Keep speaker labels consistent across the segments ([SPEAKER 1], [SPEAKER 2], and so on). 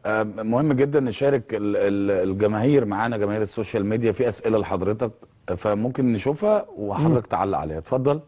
[SPEAKER 1] آه، مهم جدا نشارك ال- ال- الجماهير معانا جماهير السوشيال ميديا في اسئله لحضرتك آه، فممكن نشوفها وحضرتك تعلق عليها اتفضل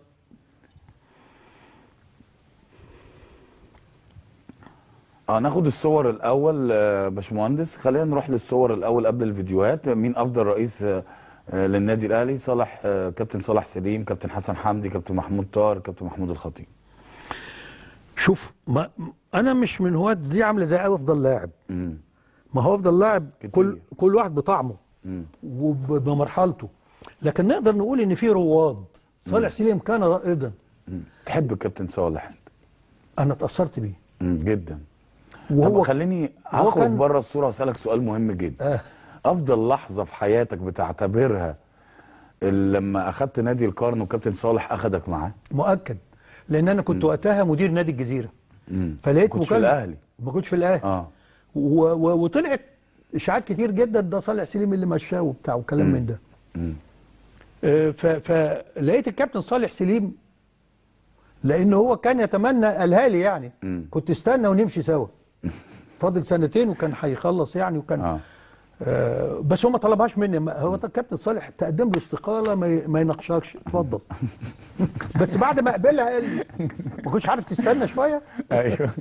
[SPEAKER 1] اه ناخد الصور الاول آه، باشمهندس خلينا نروح للصور الاول قبل الفيديوهات مين افضل رئيس آه، آه، للنادي الاهلي صالح آه، كابتن صالح سليم كابتن حسن حمدي كابتن محمود طاهر كابتن محمود الخطيب
[SPEAKER 2] شوف ما انا مش من هواة دي عامله زي افضل لاعب
[SPEAKER 1] مم.
[SPEAKER 2] ما هو افضل لاعب
[SPEAKER 1] كتير.
[SPEAKER 2] كل كل واحد بطعمه
[SPEAKER 1] مم.
[SPEAKER 2] وبمرحلته لكن نقدر نقول ان في رواد صالح سليم كان رائدا
[SPEAKER 1] مم. تحب الكابتن صالح انت
[SPEAKER 2] انا اتاثرت بيه
[SPEAKER 1] مم. جدا طب
[SPEAKER 2] وهو
[SPEAKER 1] خليني
[SPEAKER 2] هو
[SPEAKER 1] هخرج
[SPEAKER 2] كان-
[SPEAKER 1] بره الصوره واسالك سؤال مهم جدا
[SPEAKER 2] آه
[SPEAKER 1] افضل لحظه في حياتك بتعتبرها ال- لما اخدت نادي القرن وكابتن صالح اخدك معاه
[SPEAKER 2] مؤكد لان انا كنت وقتها مدير نادي الجزيره
[SPEAKER 1] مم.
[SPEAKER 2] فلقيت
[SPEAKER 1] كنتش في
[SPEAKER 2] مكالمة-
[SPEAKER 1] الاهلي
[SPEAKER 2] ما كنتش في الاهلي
[SPEAKER 1] اه
[SPEAKER 2] و- و- وطلعت اشاعات كتير جدا ده صالح سليم اللي مشاه وبتاع وكلام
[SPEAKER 1] مم.
[SPEAKER 2] من ده
[SPEAKER 1] مم.
[SPEAKER 2] آه، ف- فلقيت الكابتن صالح سليم لان هو كان يتمنى قالها لي يعني
[SPEAKER 1] مم.
[SPEAKER 2] كنت استنى ونمشي سوا فاضل سنتين وكان هيخلص يعني وكان
[SPEAKER 1] اه
[SPEAKER 2] آه بس هو ما طلبهاش مني ما- هو الكابتن صالح تقدم له استقاله ما ي- ما يناقشكش اتفضل بس بعد ما قبلها قال لي ما كنتش عارف تستنى شويه
[SPEAKER 1] ايوه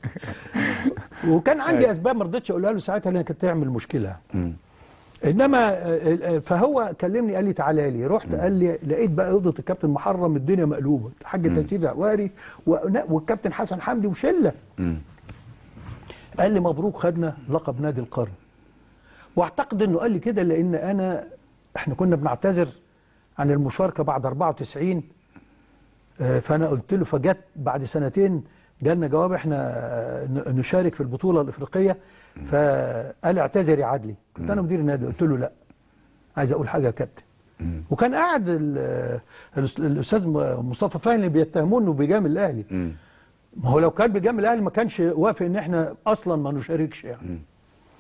[SPEAKER 2] وكان عندي
[SPEAKER 1] أيوة.
[SPEAKER 2] اسباب ما رضيتش اقولها له ساعتها لان كانت تعمل مشكله
[SPEAKER 1] مم.
[SPEAKER 2] انما آه، آه، فهو كلمني قال لي تعالى لي رحت قال لي لقيت بقى اوضه الكابتن محرم الدنيا مقلوبه حاج تنسيب عواري ونا- والكابتن حسن حمدي وشله
[SPEAKER 1] مم.
[SPEAKER 2] قال لي مبروك خدنا لقب نادي القرن واعتقد انه قال لي كده لان انا احنا كنا بنعتذر عن المشاركه بعد 94 آه، فانا قلت له فجت بعد سنتين جالنا جواب احنا آه، ن- نشارك في البطوله الافريقيه فقال اعتذر يا عدلي كنت انا مدير النادي قلت له لا عايز اقول حاجه يا كابتن
[SPEAKER 1] مم.
[SPEAKER 2] وكان قاعد ال- الأس- الاستاذ م- مصطفى فهمي اللي بيتهموه انه بيجامل الاهلي
[SPEAKER 1] مم.
[SPEAKER 2] ما هو لو كان بيجامل الاهلي ما كانش وافق ان احنا اصلا ما نشاركش يعني
[SPEAKER 1] مم.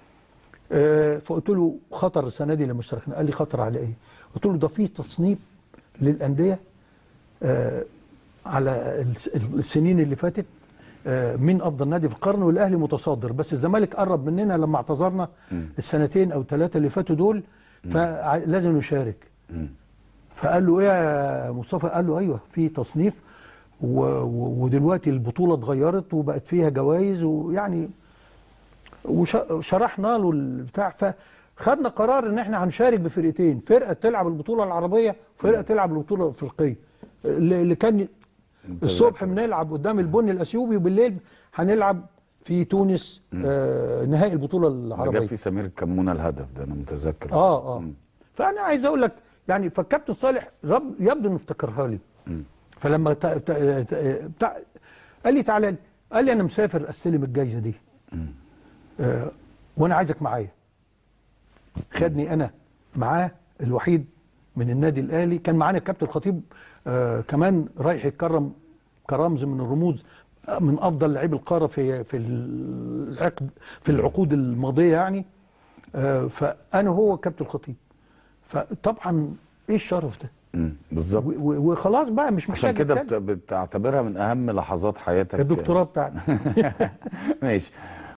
[SPEAKER 2] آه، فقلت له خطر السنه دي للمشتركين قال لي خطر على ايه؟ قلت له ده في تصنيف للانديه آه، على الس- السنين اللي فاتت آه، مين افضل نادي في القرن والاهلي متصدر بس الزمالك قرب مننا لما اعتذرنا
[SPEAKER 1] مم.
[SPEAKER 2] السنتين او ثلاثه اللي فاتوا دول فلازم نشارك
[SPEAKER 1] مم.
[SPEAKER 2] فقال له ايه يا مصطفى قال له ايوه في تصنيف و... و... ودلوقتي البطوله اتغيرت وبقت فيها جوائز ويعني وش... شرحنا له البتاع فخدنا قرار ان احنا هنشارك بفرقتين فرقه تلعب البطوله العربيه وفرقه تلعب البطوله الافريقيه اللي اللي كان الصبح بنلعب قدام البن الاثيوبي وبالليل هنلعب في تونس آه نهائي البطوله
[SPEAKER 1] ده
[SPEAKER 2] العربيه
[SPEAKER 1] جاب في سمير الكمونه الهدف ده انا متذكر
[SPEAKER 2] اه اه
[SPEAKER 1] مم.
[SPEAKER 2] فانا عايز اقول لك يعني فالكابتن صالح رب يبدو انه افتكرها لي
[SPEAKER 1] مم.
[SPEAKER 2] فلما تا تا تا بتاع قال لي تعالى لي. قال لي انا مسافر استلم الجايزه دي آه وانا عايزك معايا خدني انا معاه الوحيد من النادي الاهلي كان معانا الكابتن الخطيب آه كمان رايح يتكرم كرمز من الرموز آه، من افضل لعيب القاره في في العقد في العقود الماضيه يعني آه فانا هو كابتن الخطيب فطبعا ايه الشرف ده
[SPEAKER 1] مم. بالظبط
[SPEAKER 2] و- و- وخلاص بقى مش
[SPEAKER 1] عشان
[SPEAKER 2] محتاج
[SPEAKER 1] كده
[SPEAKER 2] أتكلم.
[SPEAKER 1] بت- بتعتبرها من اهم لحظات حياتك
[SPEAKER 2] الدكتوراه بتاعتي
[SPEAKER 1] ماشي